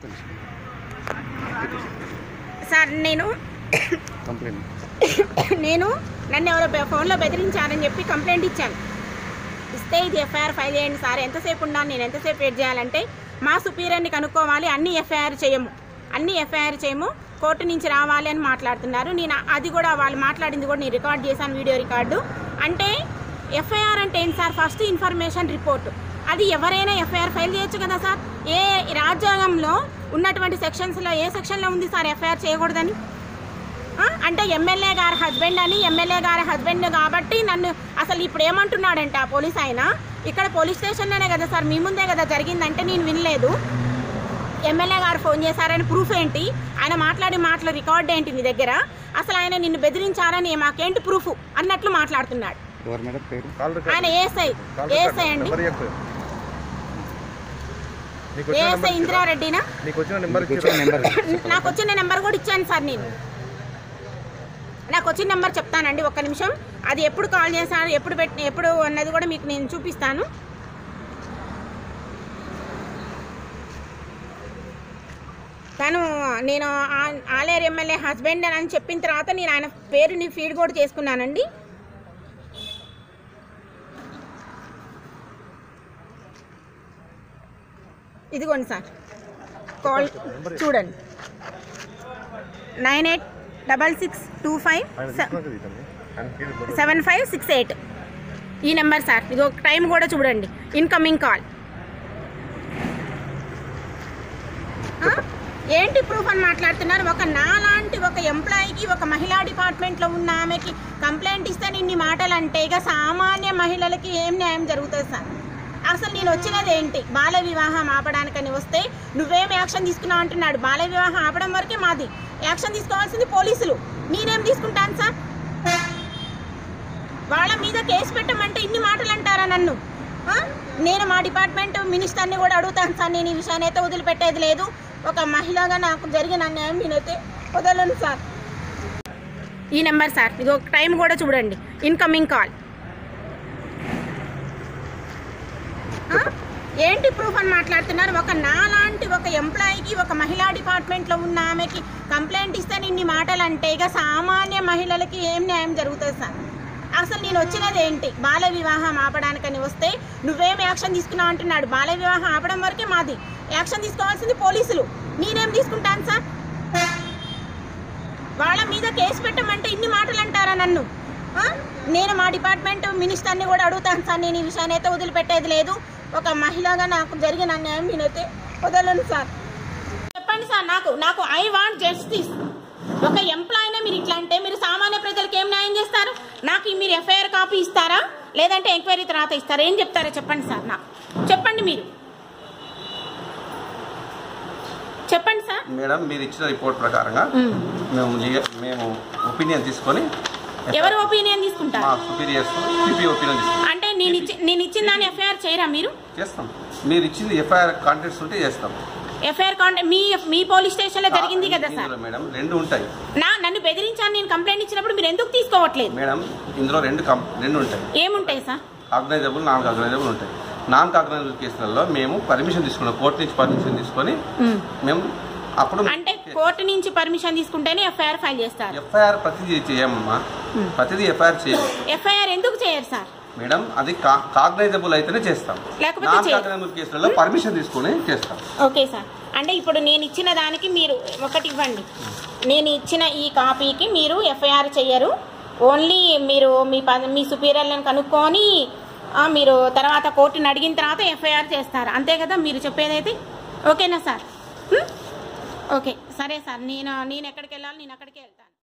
Sir నేను complaint నేను నన్ను ఎవరో బె- ఫోన్లో బెదిరించారని చెప్పి కంప్లైంట్ ఇచ్చాను ఇస్తే ఇది ఎఫ్ఐఆర్ ఫైల్ చేయండి సార్ ఎంతసేపు ఉన్నాను నేను ఎంతసేపు వెయిట్ చేయాలంటే మా సుపీరియర్ని కనుక్కోవాలి అన్ని ఎఫ్ఐఆర్ చేయము అన్ని ఎఫ్ఐఆర్ చేయము కోర్టు నుంచి రావాలి అని మాట్లాడుతున్నారు నేను అది కూడా వాళ్ళు మాట్లాడింది కూడా నేను రికార్డ్ చేశాను వీడియో రికార్డు అంటే ఎఫ్ఐఆర్ అంటే ఏంటి సార్ ఫస్ట్ ఇన్ఫర్మేషన్ రిపోర్ట్ అది ఎవరైనా ఎఫ్ఐఆర్ ఫైల్ చేయొచ్చు కదా సార్ ఏ రాజ్యాంగంలో ఉన్నటువంటి సెక్షన్స్లో ఏ సెక్షన్లో ఉంది సార్ ఎఫ్ఐఆర్ చేయకూడదని ఆ? అంటే ఎమ్మెల్యే గారి హస్బెండ్ అని ఎమ్మెల్యే గారి హస్బెండ్ కాబట్టి నన్ను అసలు ఇప్పుడు ఏమంటున్నాడంటే ఆ పోలీస్ ఆయన ఇక్కడ పోలీస్ స్టేషన్లోనే కదా సార్ మీ ముందే కదా జరిగిందంటే నేను వినలేదు ఎమ్మెల్యే గారు ఫోన్ చేశారని ప్రూఫ్ ఏంటి ఆయన మాట్లాడి మాటల రికార్డ్ ఏంటి నీ దగ్గర అసలు ఆయన నిన్ను బెదిరించారని మాకేంటి ప్రూఫ్ అన్నట్లు మాట్లాడుతున్నాడు ఎవరు మేడం పేరు ఆయన ఏఎస్ఐ ఏఎస్ఐ అండి నెంబర్ చెప్పు. నీకు వచ్చిన ఏఎస్ఐ నెంబర్ ఇచ్చిరా? ఇందిరారెడ్డినా నీకు వచ్చిన నెంబర్ మీకు వచ్చిన నెంబర్ నాకు వచ్చిన నెంబర్ కూడా ఇచ్చాను సార్ నేను నాకు వచ్చిన నెంబర్ చెప్తానండి ఒక్క నిమిషం అది ఎప్పుడు కాల్ చేశాను ఎప్పుడు పెట్టి ఎప్పుడు అన్నది కూడా మీకు నేను చూపిస్తాను తను నేను ఆ- ఆలేరు ఎమ్మెల్యే హస్బెండ్ అని చెప్పిన తర్వాత నేను ఆయన పేరుని ఫీడ్ కూడా చేసుకున్నానండి ఇదిగోండి సార్ కాల్ చూడండి nine eight double six two five ఆయన తీసుకున్నాక తీయండి. ఆయన కీడు కొడు. సెవెన్ ఫైవ్ సిక్స్ ఎయిట్ ఈ నెంబర్ సార్ ఇది ఒక టైం కూడా చూడండి ఇన్కమింగ్ కాల్ ఆ? ఏంటి ప్రూఫ్ అని మాట్లాడుతున్నారు ఒక నాలాంటి ఒక ఎంప్లాయీకి ఒక మహిళా డిపార్ట్మెంట్లో ఉన్న ఆమెకి కంప్లైంట్ ఇస్తే ఇన్ని మాటలు అంటే ఇక సామాన్య మహిళలకి ఏం న్యాయం జరుగుతుంది సార్ అసలు నేను వచ్చినది ఏంటి బాల వివాహం ఆపడానికని వస్తే నువ్వేం యాక్షన్ తీసుకున్నావు అంటున్నాడు బాల వివాహం ఆపడం వరకే మాది యాక్షన్ తీసుకోవాల్సింది పోలీసులు నేనేం తీసుకుంటాను సార్ వాళ్ళ మీద కేసు పెట్టమంటే ఇన్ని మాటలు అంటారా నన్ను ఆ? నేను మా డిపార్ట్మెంట్ మినిస్టర్ని కూడా అడుగుతాను సార్ నేను ఈ విషయాన్ని అయితే వదిలిపెట్టేది లేదు ఒక మహిళగా నాకు జరిగిన అన్యాయం నేనైతే వదలను సార్ ఈ నెంబర్ సార్ ఇది ఒక టైం కూడా చూడండి ఇన్కమింగ్ కాల్ ఆ? ఏంటి ప్రూఫ్ అని మాట్లాడుతున్నారు ఒక నాలాంటి ఒక ఎంప్లాయీకి ఒక మహిళా డిపార్ట్మెంట్లో ఉన్న ఆమెకి కంప్లైంట్ ఇస్తే ఇన్ని మాటలు అంటే ఇక సామాన్య మహిళలకి ఏం న్యాయం జరుగుతుంది సార్ అసలు నేను వచ్చినది ఏంటి బాల వివాహం ఆపడానికని వస్తే నువ్వేం యాక్షన్ తీసుకున్నావు అంటున్నాడు బాల వివాహం ఆపడం వరకే మాది యాక్షన్ తీసుకోవాల్సింది పోలీసులు నేనేం తీసుకుంటాను సార్ వాళ్ళ మీద కేసు పెట్టమంటే ఇన్ని మాటలు అంటారా నన్ను ఆ? నేను మా డిపార్ట్మెంట్ మినిస్టర్ని కూడా అడుగుతాను సార్ నేను ఈ విషయాన్ని అయితే వదిలిపెట్టేది లేదు ఒక మహిళగా నాకు జరిగిన అన్యాయం నేనైతే వదలను సార్ చెప్పండి సార్ నాకు నాకు ఐ వాంట్ జస్టిస్ ఒక ఎంప్లాయీనే మీరు ఇట్లా అంటే మీరు సామాన్య ప్రజలకు ఏం న్యాయం చేస్తారు నాకు ఈ మీరు ఎఫ్ఐఆర్ కాపీ ఇస్తారా లేదంటే ఎంక్వైరీ తర్వాత ఇస్తారా ఏం చెప్తారో చెప్పండి సార్ నాకు చెప్పండి మీరు చెప్పండి సార్ మేడం మీరు ఇచ్చిన రిపోర్ట్ ప్రకారంగా మేము లిగ- మేము ఒపీనియన్ తీసుకొని ఎవరు ఒపీనియన్ మా తీసుకుంటారు సుపీరియర్స్ పిపి ఒపీనియన్ తీసుకుంటాం అంటే నేను ఇచ్చి నేను ఇచ్చిన దాన్ని ఎఫ్ఐఆర్ చేయరా మీరు చేస్తాం మీరు ఇచ్చింది ఎఫ్ఐఆర్ కాంటెక్ట్స్ ఉంటే చేస్తాం ఎఫ్ఐఆర్ కాంటాక్ట్ మీ మీ పోలీస్ స్టేషన్ లో జరిగింది కదా సార్ ఇందులో మేడం రెండు ఉంటాయి నా నన్ను బెదిరించాను నేను కంప్లైంట్ ఇచ్చినప్పుడు మీరు ఎందుకు తీసుకోవట్లేదు మేడం ఇందులో రెండు కం రెండు ఉంటాయి ఏముంటాయి సార్ ఆర్గనైజబుల్ నాన్ ఆర్గనైజబుల్ ఉంటాయి నాన్ ఆర్గనైజబుల్ కేసులలో మేము పర్మిషన్ తీసుకున్నాం కోర్టు నుంచి పర్మిషన్ తీసుకొని మేము అప్పుడు అంటే కోర్టు నుంచి పర్మిషన్ తీసుకుంటేనే ఎఫ్ఐఆర్ ఫైల్ చేస్తారు ఎఫ్ఐఆర్ ప్రతిదీ చేయమమ్మా ప్రతిదీ ఎఫ్ఐఆర్ చేయం ఎఫ్ఐఆర్ ఎందుకు చేయరు సార్ మేడం అది కాగ్నైజబుల్ అయితేనే చేస్తాం లేకపోతే నాన్ చేయరు. కాగ్నైజబుల్ కేసులలో పర్మిషన్ తీసుకొని చేస్తాం ఓకే సార్ అంటే ఇప్పుడు నేను ఇచ్చిన దానికి మీరు ఒకటి ఇవ్వండి నేను ఇచ్చిన ఈ కాపీకి మీరు ఎఫ్ఐఆర్ చెయ్యరు ఓన్లీ మీరు మీ ప- మీ సుపీరియర్లను కనుక్కొని ఆ, మీరు తర్వాత కోర్టుని అడిగిన తర్వాత ఎఫ్ఐఆర్ చేస్తారు అంతే కదా మీరు చెప్పేదైతే ఓకేనా సార్ హ్మ్? ఓకే సరే సార్ నేను నేను ఎక్కడికి వెళ్ళాలి నేను అక్కడికే వెళ్తాను